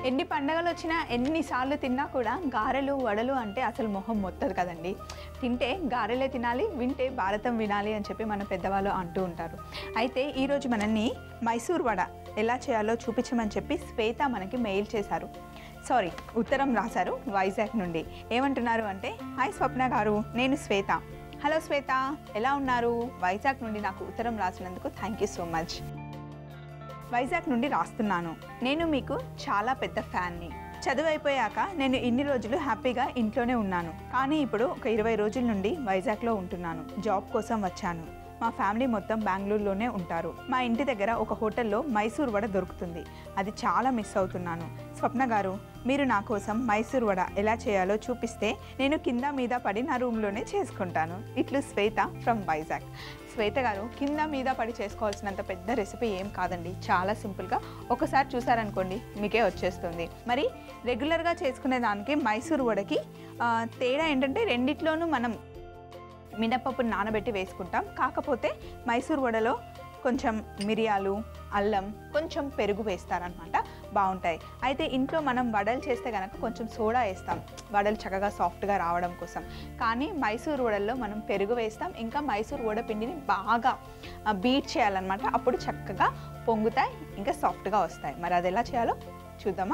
ఎన్ని పండగలు వచ్చినా ఎన్నిసార్లు తిన్నా కూడా గారెలు వడలు అంటే అసలు మొహం మొత్తదు కదండి తింటే గారెలే తినాలి వింటే భారతం వినాలి అని చెప్పి మన పెద్దవాళ్ళు అంటూ ఉంటారు అయితే ఈరోజు మనల్ని మైసూర్ వడ ఎలా చేయాలో చూపించమని చెప్పి శ్వేత మనకి మెయిల్ చేశారు సారీ ఉత్తరం రాశారు వైజాగ్ నుండి ఏమంటున్నారు అంటే హాయ్ స్వప్న గారు నేను శ్వేత హలో శ్వేత ఎలా ఉన్నారు వైజాగ్ నుండి నాకు ఉత్తరం రాసినందుకు thank you so much Vizag నుండి రాస్తున్నాను నేను మీకు చాలా పెద్ద ఫ్యాన్ని చదువు అయిపోయాక నేను ఇన్ని రోజులు హ్యాపీగా ఇంట్లోనే ఉన్నాను కానీ ఇప్పుడు ఒక ఇరవై రోజుల నుండి వైజాగ్లో ఉంటున్నాను జాబ్ కోసం వచ్చాను మా ఫ్యామిలీ మొత్తం బెంగళూరులోనే ఉంటారు మా ఇంటి దగ్గర ఒక హోటల్లో మైసూర్ వడ దొరుకుతుంది అది చాలా మిస్ అవుతున్నాను స్వప్న గారు మీరు నా కోసం మైసూర్ వడ ఎలా చేయాలో చూపిస్తే నేను కింద మీద పడి నా రూమ్లోనే చేసుకుంటాను ఇట్లు శ్వేత ఫ్రమ్ వైజాగ్ శ్వేత గారు కింద మీద పడి చేసుకోవాల్సినంత పెద్ద రెసిపీ ఏం కాదండి చాలా సింపుల్గా ఒకసారి చూసారనుకోండి మీకే వచ్చేస్తుంది మరి రెగ్యులర్గా చేసుకునే దానికి మైసూర్ వడకి ఆ, తేడా ఏంటంటే రెండిట్లోనూ మనం మినపప్పు నానబెట్టి వేసుకుంటాం కాకపోతే మైసూర్ వడలో కొంచెం మిరియాలు అల్లం కొంచెం పెరుగు వేస్తారనమాట బాగుంటాయి అయితే ఇంట్లో మనం వడలు చేస్తే కనుక కొంచెం సోడా వేస్తాం వడలు చక్కగా సాఫ్ట్గా రావడం కోసం కానీ మైసూర్ వడల్లో మనం పెరుగు వేస్తాం ఇంకా మైసూర్ వడ పిండిని బాగా బీట్ చేయాలన్నమాట అప్పుడు చక్కగా పొంగుతాయి ఇంకా సాఫ్ట్గా వస్తాయి మరి అది ఎలా చేయాలో చూద్దామా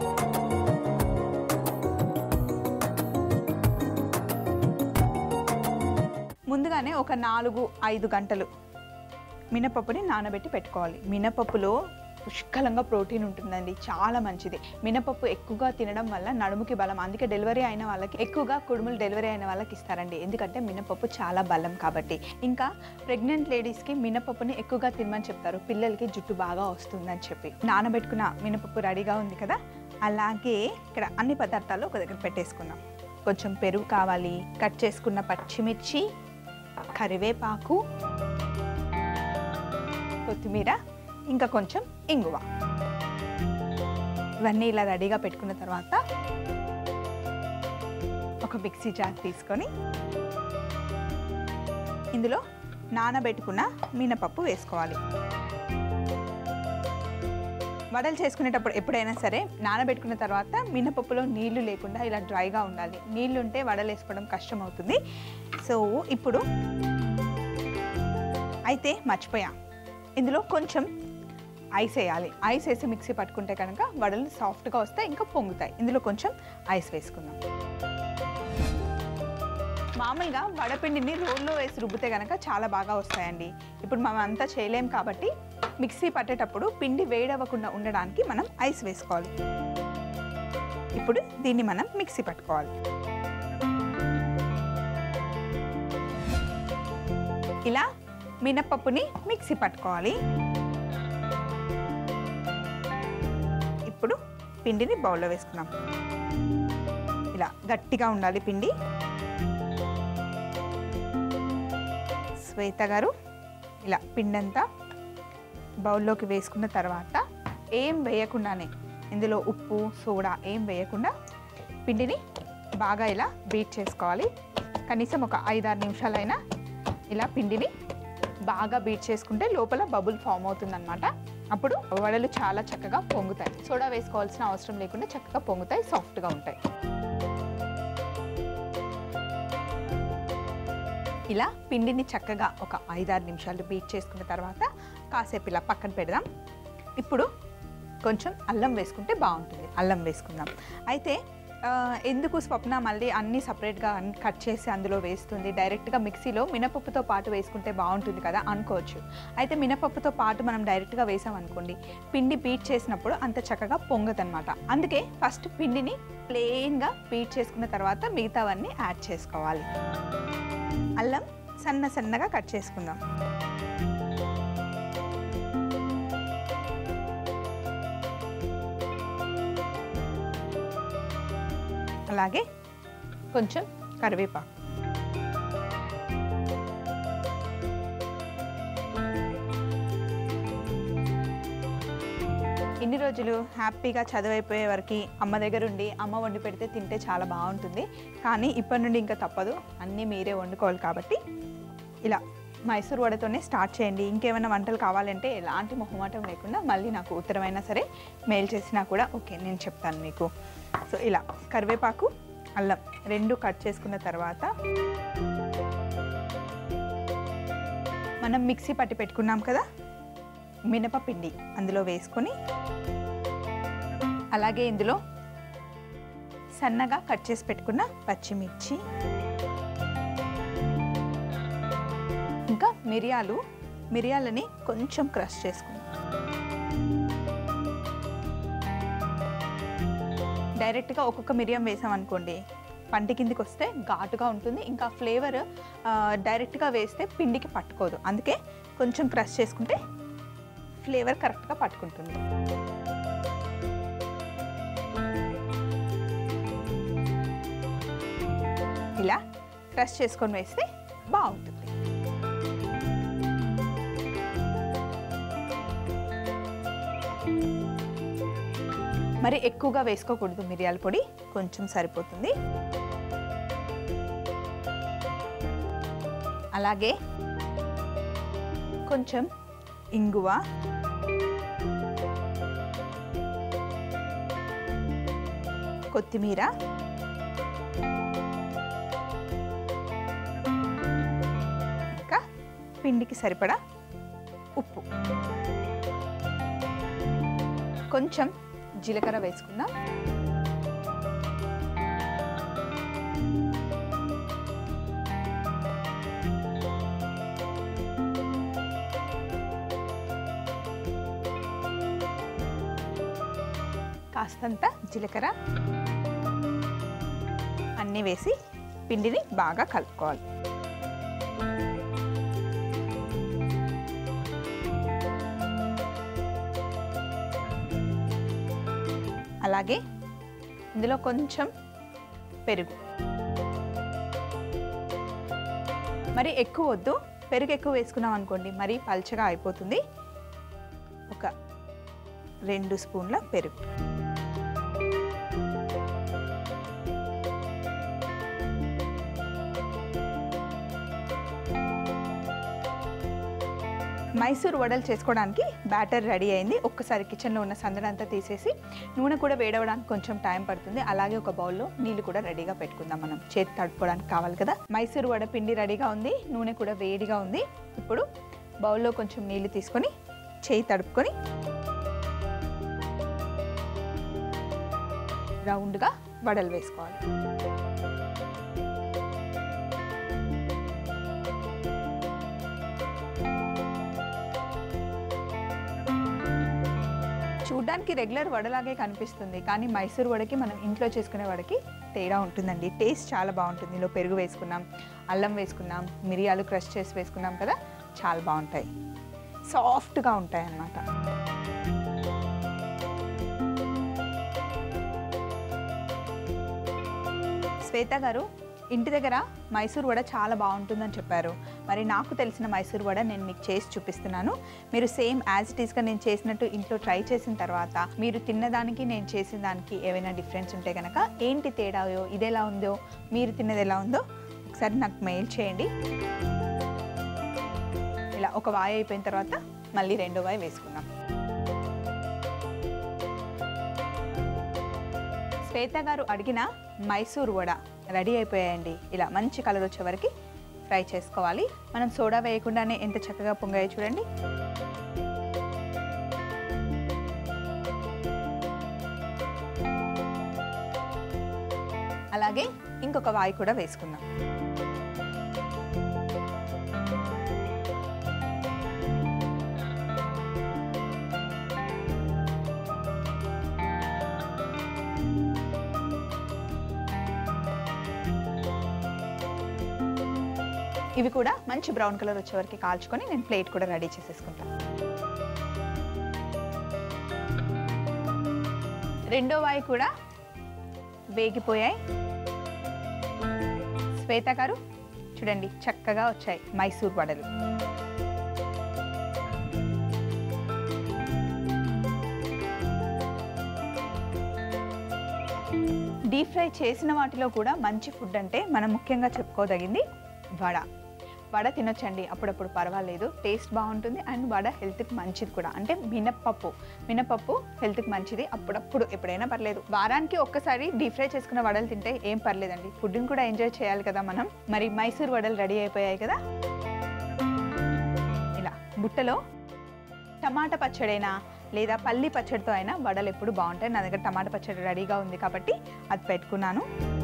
ముందుగానే ఒక నాలుగు ఐదు గంటలు మినపప్పుని నానబెట్టి పెట్టుకోవాలి మినపప్పులో పుష్కలంగా ప్రోటీన్ ఉంటుందండి చాలా మంచిది మినపప్పు ఎక్కువగా తినడం వల్ల నడుముకి బలం అందుకే డెలివరీ అయిన వాళ్ళకి ఎక్కువగా కుడుములు డెలివరీ అయిన వాళ్ళకి ఇస్తారండి ఎందుకంటే మినపప్పు చాలా బలం కాబట్టి ఇంకా ప్రెగ్నెంట్ లేడీస్కి మినపప్పుని ఎక్కువగా తినమని చెప్తారు పిల్లలకి జుట్టు బాగా వస్తుందని చెప్పి నానబెట్టుకున్న మినపప్పు రెడీగా ఉంది కదా అలాగే ఇక్కడ అన్ని పదార్థాలు ఒక దగ్గర పెట్టేసుకుందాం కొంచెం పెరుగు కావాలి కట్ చేసుకున్న పచ్చిమిర్చి కరివేపాకు కొత్తిమీర ఇంకా కొంచెం ఇంగువ ఇవన్నీ ఇలా రెడీగా పెట్టుకున్న తర్వాత ఒక మిక్సీ జార్ తీసుకొని ఇందులో నానబెట్టుకున్న మినపప్పు వేసుకోవాలి వడలు చేసుకునేటప్పుడు ఎప్పుడైనా సరే నానబెట్టుకున్న తర్వాత మినపప్పులో నీళ్లు లేకుండా ఇలా డ్రైగా ఉండాలి నీళ్లు ఉంటే వడలు వేసుకోవడం కష్టం అవుతుంది సో ఇప్పుడు అయితే మర్చిపోయా ఇందులో కొంచెం ఐస్ వేయాలి ఐస్ వేసి మిక్సీ పట్టుకుంటే కనుక వడలు సాఫ్ట్గా వస్తాయి ఇంకా పొంగుతాయి ఇందులో కొంచెం ఐస్ వేసుకుందాం మామూలుగా వడపిండిని రోల్లో వేసి రుబ్బితే కనుక చాలా బాగా వస్తాయండి ఇప్పుడు మనం అంతా చేయలేం కాబట్టి మిక్సీ పట్టేటప్పుడు పిండి వేడవ్వకుండా ఉండడానికి మనం ఐస్ వేసుకోవాలి ఇప్పుడు దీన్ని మనం మిక్సీ పట్టుకోవాలి ఇలా మినపప్పుని మిక్సీ పట్టుకోవాలి ఇప్పుడు పిండిని బౌల్లో వేసుకుందాం ఇలా గట్టిగా ఉండాలి పిండి శ్వేత గారు ఇలా పిండి అంతా బౌల్లోకి వేసుకున్న తర్వాత ఏం వేయకుండానే ఇందులో ఉప్పు సోడా ఏం వేయకుండా పిండిని బాగా ఇలా బీట్ చేసుకోవాలి కనీసం ఒక ఐదారు నిమిషాలైనా ఇలా పిండిని బాగా బీట్ చేసుకుంటే లోపల బబుల్ ఫామ్ అవుతుందన్నమాట అప్పుడు వడలు చాలా చక్కగా పొంగుతాయి సోడా వేసుకోవాల్సిన అవసరం లేకుండా చక్కగా పొంగుతాయి సాఫ్ట్గా ఉంటాయి ఇలా పిండిని చక్కగా ఒక ఐదారు నిమిషాలు బీట్ చేసుకున్న తర్వాత కాసేపు ఇలా పక్కన పెడదాం ఇప్పుడు కొంచెం అల్లం వేసుకుంటే బాగుంటుంది అల్లం వేసుకుందాం అయితే ఆ, ఎందుకు స్వప్న మళ్ళీ అన్నీ సపరేట్గా అన్ని కట్ చేసి అందులో వేస్తుంది డైరెక్ట్గా మిక్సీలో మినపప్పుతో పాటు వేసుకుంటే బాగుంటుంది కదా అనుకోవచ్చు అయితే మినపప్పుతో పాటు మనం డైరెక్ట్గా వేసాం అనుకోండి పిండి బీట్ చేసినప్పుడు అంత చక్కగా పొంగదనమాట అందుకే ఫస్ట్ పిండిని ప్లెయిన్గా బీట్ చేసుకున్న తర్వాత మిగతావన్నీ యాడ్ చేసుకోవాలి అల్లం సన్న సన్నగా కట్ చేసుకుందాం అలాగే కొంచెం కరివేపాకు ఇన్ని రోజులు హ్యాపీగా చదువైపోయే వరకు అమ్మ దగ్గర ఉండి అమ్మ వండి పెడితే తింటే చాలా బాగుంటుంది కానీ ఇప్పటి నుండి ఇంకా తప్పదు అన్నీ మీరే వండుకోవాలి కాబట్టి ఇలా మైసూర్ వడతోనే స్టార్ట్ చేయండి ఇంకేమైనా వంటలు కావాలంటే ఎలాంటి మొహమాటం లేకుండా మళ్ళీ నాకు ఉత్తరమైనా సరే మెయిల్ చేసినా కూడా ఓకే నేను చెప్తాను మీకు సో ఇలా కరివేపాకు అల్లం రెండు కట్ చేసుకున్న తర్వాత మనం మిక్సీ పట్టి పెట్టుకున్నాం కదా మినపపిండి అందులో వేసుకొని అలాగే ఇందులో సన్నగా కట్ చేసి పెట్టుకున్న పచ్చిమిర్చి ఇంకా మిరియాలు మిరియాలని కొంచెం క్రష్ చేసుకుందాం డైరెక్ట్గా ఒక్కొక్క మిరియం వేసామనుకోండి పంట కిందికి వస్తే ఘాటుగా ఉంటుంది ఇంకా ఫ్లేవర్ డైరెక్ట్గా వేస్తే పిండికి పట్టుకోదు అందుకే కొంచెం క్రష్ చేసుకుంటే ఫ్లేవర్ కరెక్ట్గా పట్టుకుంటుంది ఇలా క్రష్ చేసుకొని వేస్తే బాగుంటుంది మరి ఎక్కువగా వేసుకోకూడదు మిరియాల పొడి కొంచెం సరిపోతుంది అలాగే కొంచెం ఇంగువ కొత్తిమీర ఇంకా పిండికి సరిపడా ఉప్పు కొంచెం జీలకర్ర వేసుకుందాం కాస్తంత జీలకర్ర అన్నీ వేసి పిండిని బాగా కలుపుకోవాలి అలాగే ఇందులో కొంచెం పెరుగు మరి ఎక్కువ వద్దు పెరుగు ఎక్కువ వేసుకున్నాం అనుకోండి మరి పల్చగా అయిపోతుంది ఒక రెండు స్పూన్ల పెరుగు మైసూర్ వడలు చేసుకోవడానికి బ్యాటర్ రెడీ అయింది ఒక్కసారి కిచెన్లో ఉన్న సందడంతా తీసేసి నూనె కూడా వేడవడానికి కొంచెం టైం పడుతుంది అలాగే ఒక బౌల్లో నీళ్ళు కూడా రెడీగా పెట్టుకుందాం మనం చేతి తడుపుకోవడానికి కావాలి కదా మైసూర్ వడ పిండి రెడీగా ఉంది నూనె కూడా వేడిగా ఉంది ఇప్పుడు బౌల్లో కొంచెం నీళ్ళు తీసుకొని చేయి తడుపుకొని రౌండ్గా వడలు వేసుకోవాలి చూడ్డానికి రెగ్యులర్ వడలాగే కనిపిస్తుంది కానీ మైసూర్ వడకి మనం ఇంట్లో చేసుకునే వడకి తేడా ఉంటుందండి టేస్ట్ చాలా బాగుంటుంది ఇందులో పెరుగు వేసుకున్నాం అల్లం వేసుకున్నాం మిరియాలు క్రష్ చేసి వేసుకున్నాం కదా చాలా బాగుంటాయి సాఫ్ట్గా ఉంటాయి అన్నమాట శ్వేత గారు ఇంటి దగ్గర మైసూర్ వడ చాలా బాగుంటుందని చెప్పారు మరి నాకు తెలిసిన మైసూర్ వడ నేను మీకు చేసి చూపిస్తున్నాను మీరు సేమ్ యాజ్ ఇట్ ఈస్గా నేను చేసినట్టు ఇంట్లో ట్రై చేసిన తర్వాత మీరు తిన్నదానికి నేను చేసిన దానికి ఏమైనా డిఫరెన్స్ ఉంటే కనుక ఏంటి తేడాయో ఇది ఎలా ఉందో మీరు తిన్నది ఎలా ఉందో ఒకసారి నాకు మెయిల్ చేయండి ఇలా ఒక వాయి అయిపోయిన తర్వాత మళ్ళీ రెండో వాయి వేసుకుందాం శ్వేత గారు అడిగిన మైసూర్ వడ రెడీ అయిపోయాయండి ఇలా మంచి కలర్ వచ్చే వరకు ఫ్రై చేసుకోవాలి మనం సోడా వేయకుండానే ఎంత చక్కగా పొంగాయో చూడండి అలాగే ఇంకొక వాయి కూడా వేసుకుందాం ఇవి కూడా మంచి బ్రౌన్ కలర్ వచ్చే వరకు కాల్చుకొని నేను ప్లేట్ కూడా రెడీ చేసేసుకుంటాను రెండో వాయి కూడా వేగిపోయాయి శ్వేత గారు చూడండి చక్కగా వచ్చాయి మైసూర్ వడలు డీప్ ఫ్రై చేసిన వాటిలో కూడా మంచి ఫుడ్ అంటే మనం ముఖ్యంగా చెప్పుకోదగింది వడ వడ తినొచ్చండి అప్పుడప్పుడు పర్వాలేదు టేస్ట్ బాగుంటుంది అండ్ వడ హెల్త్కి మంచిది కూడా అంటే మినప్పప్పు మినపప్పు హెల్త్కి మంచిది అప్పుడప్పుడు ఎప్పుడైనా పర్లేదు వారానికి ఒక్కసారి డీప్ ఫ్రై చేసుకున్న వడలు తింటే ఏం పర్లేదండి ఫుడ్ని కూడా ఎంజాయ్ చేయాలి కదా మనం మరి మైసూర్ వడలు రెడీ అయిపోయాయి కదా ఇలా బుట్టలో టమాటా పచ్చడైనా లేదా పల్లి పచ్చడితో అయినా వడలు ఎప్పుడు బాగుంటాయి నా దగ్గర టమాటా పచ్చడి రెడీగా ఉంది కాబట్టి అది పెట్టుకున్నాను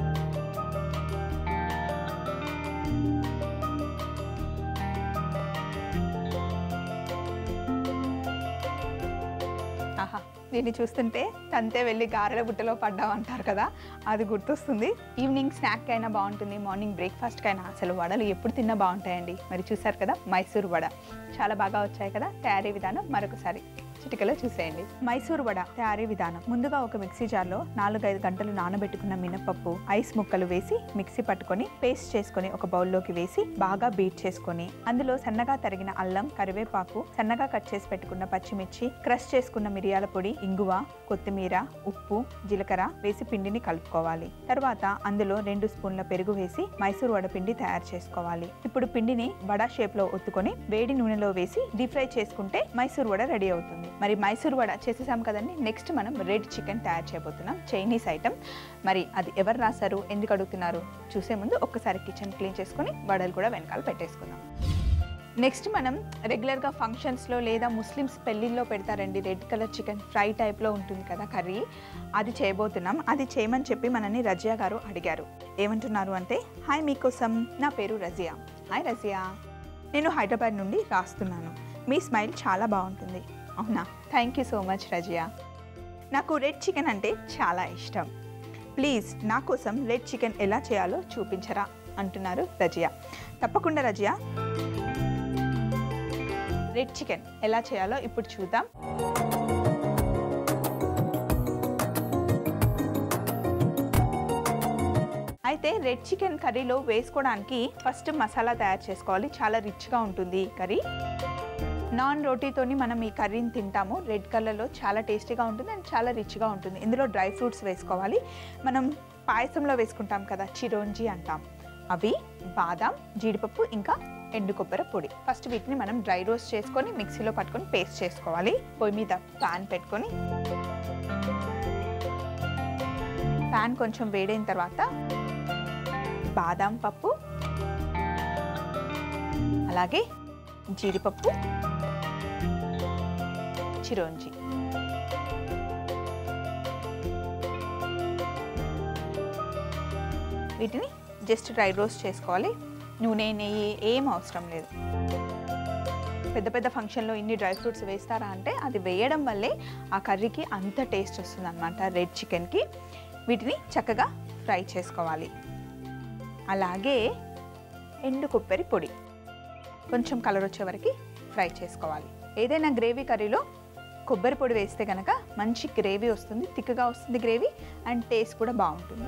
ఆహా దీన్ని చూస్తుంటే తంతే వెళ్ళి గారెల బుట్టలో పడ్డాం అంటారు కదా అది గుర్తొస్తుంది ఈవినింగ్ స్నాక్ అయినా బాగుంటుంది మార్నింగ్ బ్రేక్ఫాస్ట్కి అయినా అసలు వడలు ఎప్పుడు తిన్నా బాగుంటాయండి మరి చూసారు కదా మైసూర్ వడ చాలా బాగా వచ్చాయి కదా తయారీ విధానం మరొకసారి చిటికలో చూసేయండి మైసూర్ వడ తయారీ విధానం ముందుగా ఒక మిక్సీ జార్లో నాలుగైదు గంటలు నానబెట్టుకున్న మినపప్పు ఐస్ ముక్కలు వేసి మిక్సీ పట్టుకొని పేస్ట్ చేసుకొని ఒక బౌల్లోకి వేసి బాగా బీట్ చేసుకొని అందులో సన్నగా తరిగిన అల్లం కరివేపాకు సన్నగా కట్ చేసి పెట్టుకున్న పచ్చిమిర్చి క్రష్ చేసుకున్న మిరియాల పొడి ఇంగువ కొత్తిమీర ఉప్పు జీలకర్ర వేసి పిండిని కలుపుకోవాలి తర్వాత అందులో రెండు స్పూన్ల పెరుగు వేసి మైసూర్ వడ పిండి తయారు చేసుకోవాలి ఇప్పుడు పిండిని వడ షేప్ లో ఒత్తుకొని వేడి నూనెలో వేసి డీప్ ఫ్రై చేసుకుంటే మైసూర్ వడ రెడీ అవుతుంది మరి మైసూర్ వడ చేసేసాం కదండి నెక్స్ట్ మనం రెడ్ చికెన్ తయారు చేయబోతున్నాం చైనీస్ ఐటమ్ మరి అది ఎవరు రాశారు ఎందుకు అడుగుతున్నారు చూసే ముందు ఒక్కసారి కిచెన్ క్లీన్ చేసుకొని వడలు కూడా వెనకాల పెట్టేసుకుందాం నెక్స్ట్ మనం రెగ్యులర్గా ఫంక్షన్స్లో లేదా ముస్లిమ్స్ పెళ్ళిళ్ళలో పెడతారండి రెడ్ కలర్ చికెన్ ఫ్రై టైప్లో ఉంటుంది కదా కర్రీ అది చేయబోతున్నాం అది చేయమని చెప్పి మనని రజియా గారు అడిగారు ఏమంటున్నారు అంటే హాయ్ మీకోసం నా పేరు రజియా హాయ్ రజియా నేను హైదరాబాద్ నుండి రాస్తున్నాను మీ స్మైల్ చాలా బాగుంటుంది అవునా thank you so much Razia నాకు రెడ్ చికెన్ అంటే చాలా ఇష్టం ప్లీజ్ నా కోసం రెడ్ చికెన్ ఎలా చేయాలో చూపించరా అంటున్నారు రజియా తప్పకుండా రజియా రెడ్ చికెన్ ఎలా చేయాలో ఇప్పుడు చూద్దాం అయితే రెడ్ చికెన్ కర్రీలో వేసుకోవడానికి ఫస్ట్ మసాలా తయారు చేసుకోవాలి చాలా రిచ్గా ఉంటుంది ఈ కర్రీ నాన్ రోటీతోని మనం ఈ కర్రీని తింటాము రెడ్ కలర్లో చాలా టేస్టీగా ఉంటుంది అండ్ చాలా రిచ్గా ఉంటుంది ఇందులో డ్రై ఫ్రూట్స్ వేసుకోవాలి మనం పాయసంలో వేసుకుంటాం కదా చిరోంజి అంటాం అవి బాదం జీడిపప్పు ఇంకా ఎండు కొబ్బరి పొడి ఫస్ట్ వీటిని మనం డ్రై రోస్ట్ చేసుకొని మిక్సీలో పట్టుకొని పేస్ట్ చేసుకోవాలి పొయ్యి మీద ప్యాన్ పెట్టుకొని ప్యాన్ కొంచెం వేడైన తర్వాత బాదం పప్పు అలాగే జీడిపప్పు చిరోంజి వీటిని జస్ట్ డ్రై రోస్ట్ చేసుకోవాలి నూనె నెయ్యి ఏం అవసరం లేదు పెద్ద పెద్ద ఫంక్షన్లో ఇన్ని డ్రై ఫ్రూట్స్ వేస్తారా అంటే అది వేయడం వల్లే ఆ కర్రీకి అంత టేస్ట్ వస్తుంది అనమాట రెడ్ చికెన్కి వీటిని చక్కగా ఫ్రై చేసుకోవాలి అలాగే ఎండు కొబ్బరి పొడి కొంచెం కలర్ వచ్చే వరకు ఫ్రై చేసుకోవాలి ఏదైనా గ్రేవీ కర్రీలో కొబ్బరి పొడి వేస్తే కనుక మంచి గ్రేవీ వస్తుంది తిక్కగా వస్తుంది గ్రేవీ అండ్ టేస్ట్ కూడా బాగుంటుంది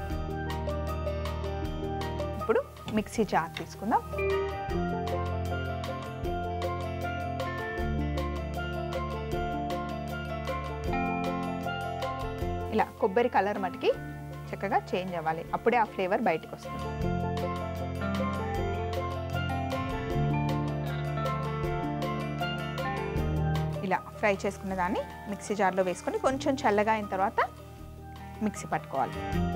ఇప్పుడు మిక్సీ జార్ తీసుకుందాం ఇలా కొబ్బరి కలర్ మటుకి చక్కగా చేంజ్ అవ్వాలి అప్పుడే ఆ ఫ్లేవర్ బయటకు వస్తుంది ఇలా ఫ్రై చేసుకున్న దాన్ని మిక్సీ జార్లో వేసుకొని కొంచెం చల్లగా అయిన తర్వాత మిక్సీ పట్టుకోవాలి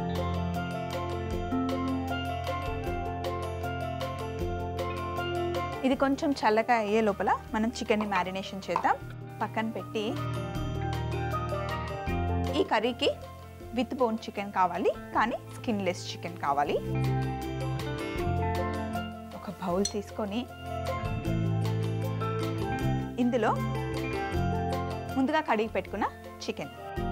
ఇది కొంచెం చల్లగా అయ్యే లోపల మనం చికెన్ని మ్యారినేషన్ చేద్దాం పక్కన పెట్టి ఈ కర్రీకి విత్ బోన్ చికెన్ కావాలి కానీ స్కిన్లెస్ చికెన్ కావాలి ఒక బౌల్ తీసుకొని ఇందులో ముందుగా కడిగి పెట్టుకున్న చికెన్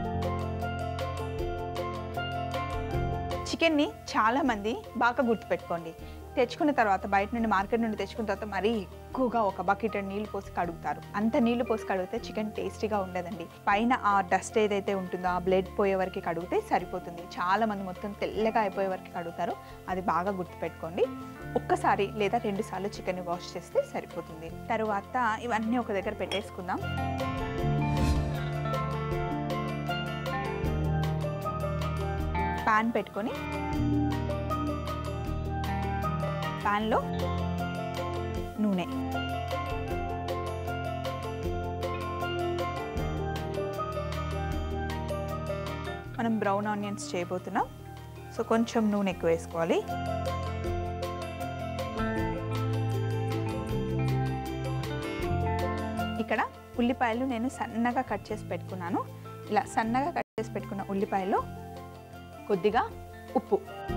చికెన్ని చాలామంది బాగా గుర్తుపెట్టుకోండి తెచ్చుకున్న తర్వాత బయట నుండి మార్కెట్ నుండి తెచ్చుకున్న తర్వాత మరీ ఎక్కువగా ఒక బకెట్ నీళ్లు పోసి కడుగుతారు అంత నీళ్లు పోసి కడిగితే చికెన్ టేస్టీగా ఉండదండి పైన ఆ డస్ట్ ఏదైతే ఉంటుందో ఆ బ్లడ్ పోయే వరకు కడిగితే సరిపోతుంది చాలా మంది మొత్తం తెల్లగా అయిపోయే వరకు కడుగుతారు అది బాగా గుర్తుపెట్టుకోండి ఒక్కసారి లేదా రెండు సార్లు చికెన్ వాష్ చేస్తే సరిపోతుంది తరువాత ఇవన్నీ ఒక దగ్గర పెట్టేసుకుందాం పాన్ పెట్టుకొని పాన్లో నూనె మనం బ్రౌన్ ఆనియన్స్ చేయబోతున్నాం సో కొంచెం నూనె ఎక్కువ వేసుకోవాలి ఇక్కడ ఉల్లిపాయలు నేను సన్నగా కట్ చేసి పెట్టుకున్నాను ఇలా సన్నగా కట్ చేసి పెట్టుకున్న ఉల్లిపాయలు కొద్దిగా ఉప్పు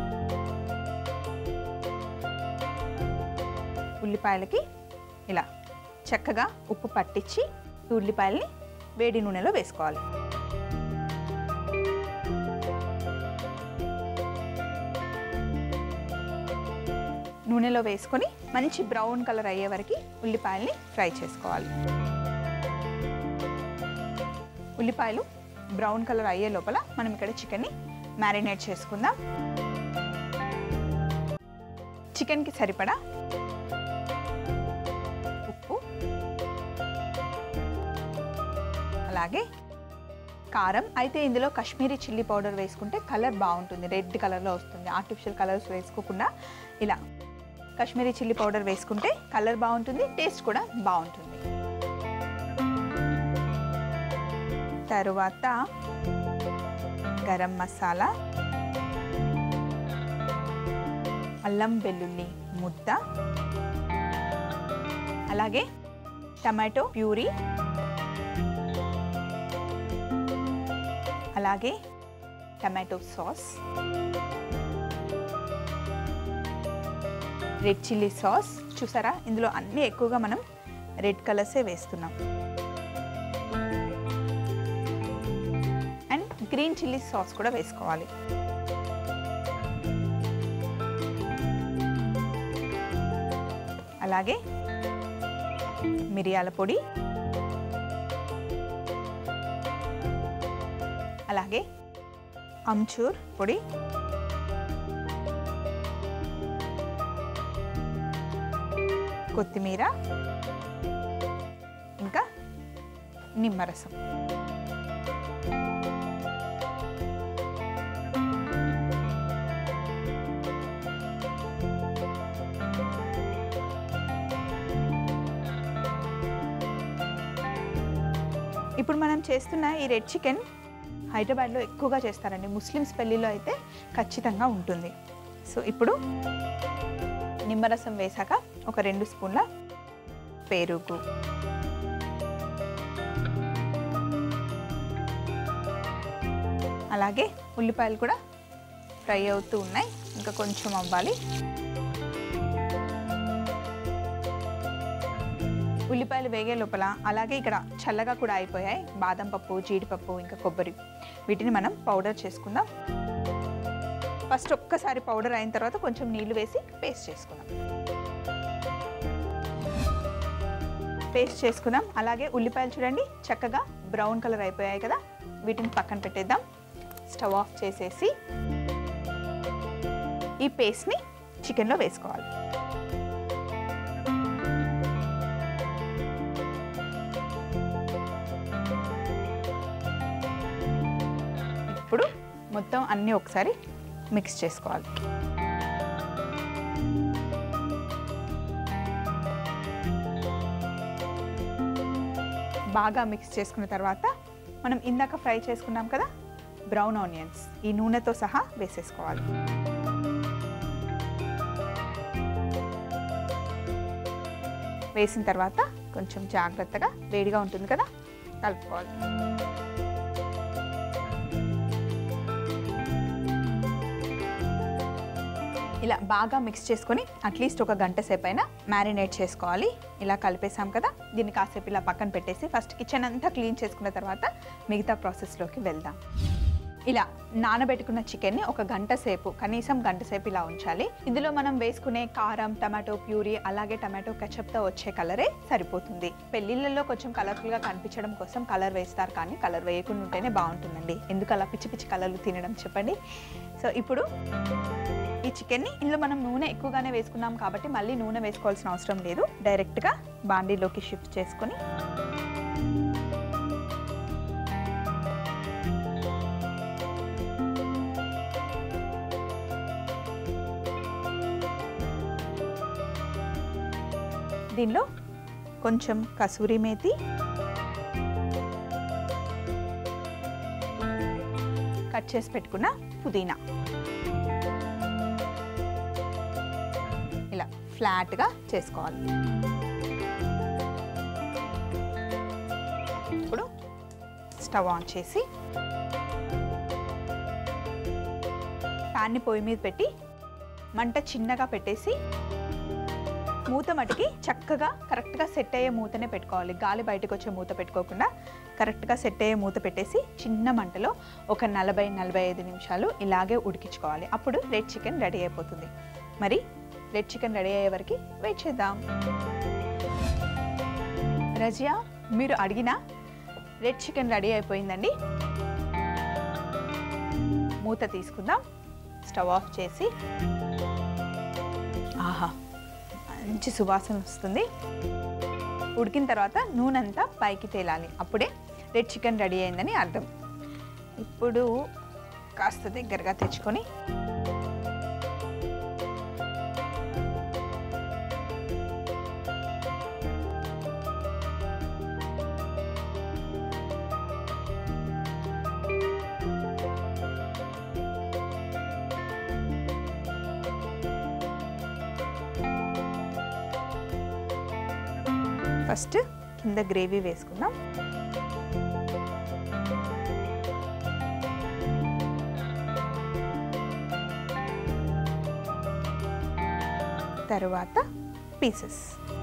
ఉల్లిపాయలకి ఇలా చక్కగా ఉప్పు పట్టించి ఈ ఉల్లిపాయల్ని వేడి నూనెలో వేసుకోవాలి నూనెలో వేసుకొని మంచి బ్రౌన్ కలర్ అయ్యే వరకు ఉల్లిపాయల్ని ఫ్రై చేసుకోవాలి ఉల్లిపాయలు బ్రౌన్ కలర్ అయ్యే లోపల మనం ఇక్కడ చికెన్ని మ్యారినేట్ చేసుకుందాం చికెన్కి సరిపడా ఉప్పు అలాగే కారం అయితే ఇందులో కాశ్మీరీ చిల్లీ పౌడర్ వేసుకుంటే కలర్ బాగుంటుంది రెడ్ కలర్లో వస్తుంది ఆర్టిఫిషియల్ కలర్స్ వేసుకోకుండా ఇలా కాశ్మీరీ చిల్లీ పౌడర్ వేసుకుంటే కలర్ బాగుంటుంది టేస్ట్ కూడా బాగుంటుంది తరువాత గరం మసాలా అల్లం వెల్లుల్లి ముద్ద అలాగే టమాటో ప్యూరీ అలాగే tomato sauce red chilli sauce చూసారా ఇందులో అన్నీ ఎక్కువగా మనం రెడ్ కలర్సే వేస్తున్నాం అండ్ గ్రీన్ చిల్లీ సాస్ కూడా వేసుకోవాలి అలాగే మిరియాల పొడి అలాగే అమ్చూర్ పొడి కొత్తిమీర ఇంకా నిమ్మరసం ఇప్పుడు మనం చేస్తున్న ఈ రెడ్ చికెన్ హైదరాబాద్లో ఎక్కువగా చేస్తారండి ముస్లిమ్స్ పెళ్ళిలో అయితే ఖచ్చితంగా ఉంటుంది సో ఇప్పుడు నిమ్మరసం వేశాక ఒక రెండు స్పూన్ల పెరుగు అలాగే ఉల్లిపాయలు కూడా ఫ్రై అవుతూ ఉన్నాయి ఇంకా కొంచెం అవ్వాలి ఉల్లిపాయలు వేగే లోపల అలాగే ఇక్కడ చల్లగా కూడా అయిపోయాయి బాదం పప్పు జీడిపప్పు ఇంకా కొబ్బరి వీటిని మనం పౌడర్ చేసుకుందాం ఫస్ట్ ఒక్కసారి పౌడర్ అయిన తర్వాత కొంచెం నీళ్లు వేసి పేస్ట్ చేసుకుందాం పేస్ట్ చేసుకుందాం అలాగే ఉల్లిపాయలు చూడండి చక్కగా బ్రౌన్ కలర్ అయిపోయాయి కదా వీటిని పక్కన పెట్టేద్దాం స్టవ్ ఆఫ్ చేసేసి ఈ పేస్ట్ని చికెన్లో వేసుకోవాలి ఇప్పుడు మొత్తం అన్నీ ఒకసారి మిక్స్ చేసుకోవాలి బాగా మిక్స్ చేసుకున్న తర్వాత మనం ఇందాక ఫ్రై చేసుకున్నాం కదా బ్రౌన్ ఆనియన్స్ ఈ నూనెతో సహా వేసేసుకోవాలి వేసిన తర్వాత కొంచెం జాగ్రత్తగా వేడిగా ఉంటుంది కదా కలుపుకోవాలి ఇలా బాగా మిక్స్ చేసుకొని అట్లీస్ట్ ఒక గంట సేపు అయినా మ్యారినేట్ చేసుకోవాలి ఇలా కలిపేసాం కదా దీన్ని కాసేపు ఇలా పక్కన పెట్టేసి ఫస్ట్ కిచెన్ అంతా క్లీన్ చేసుకున్న తర్వాత మిగతా ప్రాసెస్లోకి వెళ్దాం ఇలా నానబెట్టుకున్న చికెన్ని ఒక గంట సేపు కనీసం గంట సేపు ఇలా ఉంచాలి ఇందులో మనం వేసుకునే కారం టమాటో ప్యూరీ అలాగే టమాటో కెచప్తో వచ్చే కలరే సరిపోతుంది పెళ్ళిళ్ళలో కొంచెం కలర్ఫుల్గా కనిపించడం కోసం కలర్ వేస్తారు కానీ కలర్ వేయకుండా ఉంటేనే బాగుంటుందండి ఎందుకు అలా పిచ్చి పిచ్చి కలర్లు తినడం చెప్పండి సో ఇప్పుడు ఈ చికెన్ని ఇందులో మనం నూనె ఎక్కువగానే వేసుకున్నాం కాబట్టి మళ్ళీ నూనె వేసుకోవాల్సిన అవసరం లేదు డైరెక్ట్గా బాండీలోకి షిఫ్ట్ చేసుకొని దీనిలో కొంచెం కసూరి మేతి కట్ చేసి పెట్టుకున్న పుదీనా ఇలా ఫ్లాట్గా చేసుకోవాలి ఇప్పుడు స్టవ్ ఆన్ చేసి ప్యాన్ని పొయ్యి మీద పెట్టి మంట చిన్నగా పెట్టేసి మూత మటుకి చక్కగా కరెక్ట్గా సెట్ అయ్యే మూతనే పెట్టుకోవాలి గాలి బయటకు వచ్చే మూత పెట్టుకోకుండా కరెక్ట్గా సెట్ అయ్యే మూత పెట్టేసి చిన్న మంటలో ఒక నలభై నలభై ఐదు నిమిషాలు ఇలాగే ఉడికించుకోవాలి అప్పుడు రెడ్ చికెన్ రెడీ అయిపోతుంది మరి రెడ్ చికెన్ రెడీ అయ్యే వరకు వెయిట్ చేద్దాం రజియా మీరు అడిగిన రెడ్ చికెన్ రెడీ అయిపోయిందండి మూత తీసుకుందాం స్టవ్ ఆఫ్ చేసి ఆహా మంచి సువాసన వస్తుంది ఉడికిన తర్వాత నూనె అంతా పైకి తేలాలి అప్పుడే రెడ్ చికెన్ రెడీ అయిందని అర్థం ఇప్పుడు కాస్త దగ్గరగా తెచ్చుకొని ఫస్ట్ కింద గ్రేవీ వేసుకుందాం తర్వాత పీసెస్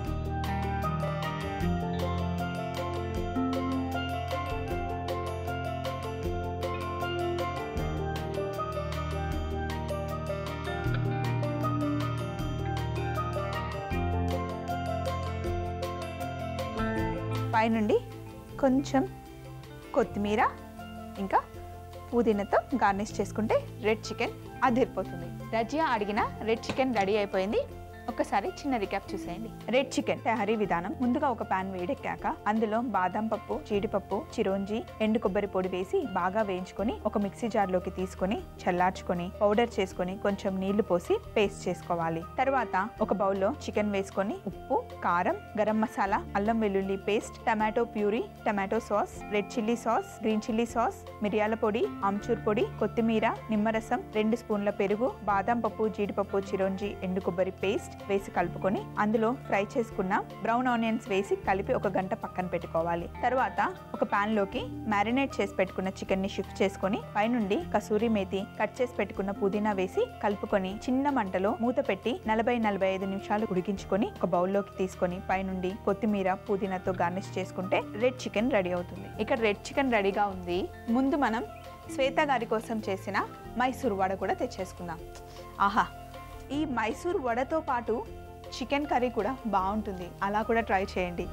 పైనుండి కొంచెం కొత్తిమీర ఇంకా పుదీనాతో గార్నిష్ చేసుకుంటే రెడ్ చికెన్ అదిరిపోతుంది రజియా అడిగిన రెడ్ చికెన్ రెడీ అయిపోయింది ఒకసారి చిన్న రికాప్ చూసేయండి రెడ్ చికెన్ తయారీ విధానం ముందుగా ఒక పాన్ వేడెక్కాక అందులో బాదం పప్పు జీడిపప్పు చిరోంజి ఎండు కొబ్బరి పొడి వేసి బాగా వేయించుకొని ఒక మిక్సీ జార్లోకి తీసుకొని చల్లార్చుకొని పౌడర్ చేసుకొని కొంచెం నీళ్లు పోసి పేస్ట్ చేసుకోవాలి తర్వాత ఒక బౌల్లో చికెన్ వేసుకొని ఉప్పు కారం గరం మసాలా అల్లం వెల్లుల్లి paste tomato puree tomato sauce red chilli sauce green chilli sauce మిరియాల పొడి ఆమ్చూర్ పొడి కొత్తిమీర నిమ్మరసం రెండు స్పూన్ల పెరుగు బాదం పప్పు జీడిపప్పు చిరోంజి ఎండు కొబ్బరి పేస్ట్ వేసి కలుపుకొని అందులో ఫ్రై చేసుకున్న బ్రౌన్ ఆనియన్స్ వేసి కలిపి ఒక గంట పక్కన పెట్టుకోవాలి తర్వాత ఒక పాన్ లోకి మ్యారినేట్ చేసి పెట్టుకున్న చికెన్ ని షిఫ్ట్ చేసుకొని పైనుండి కసూరి మేతి కట్ చేసి పెట్టుకున్న పుదీనా వేసి కలుపుకొని చిన్న మంటలో మూత పెట్టి నలభై నలభై ఐదు నిమిషాలు ఉడికించుకొని ఒక బౌల్లోకి తీసుకొని పైనుండి కొత్తిమీర పుదీనాతో గార్నిష్ చేసుకుంటే రెడ్ చికెన్ రెడీ అవుతుంది ఇక్కడ రెడ్ చికెన్ రెడీగా ఉంది ముందు మనం శ్వేత గారి కోసం చేసిన మైసూర్ వడ కూడా తెచ్చేసుకుందాం ఆహా ఈ మైసూర్ వడతో పాటు చికెన్ కర్రీ కూడా బాగుంటుంది అలా కూడా ట్రై చేయండి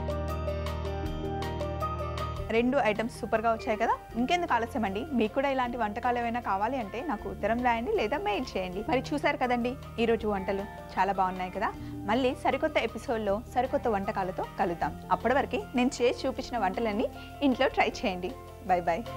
రెండు ఐటమ్స్ సూపర్గా వచ్చాయి కదా ఇంకెందుకు ఆలస్యం అండి మీకు కూడా ఇలాంటి వంటకాలు ఏమైనా కావాలి అంటే నాకు ఉత్తరం రాయండి లేదా మెయిల్ చేయండి మరి చూసారు కదండి ఈరోజు వంటలు చాలా బాగున్నాయి కదా మళ్ళీ సరికొత్త ఎపిసోడ్లో సరికొత్త వంటకాలతో కలుద్దాం అప్పటి వరకు నేను చేసి చూపించిన వంటలన్నీ ఇంట్లో ట్రై చేయండి బై బాయ్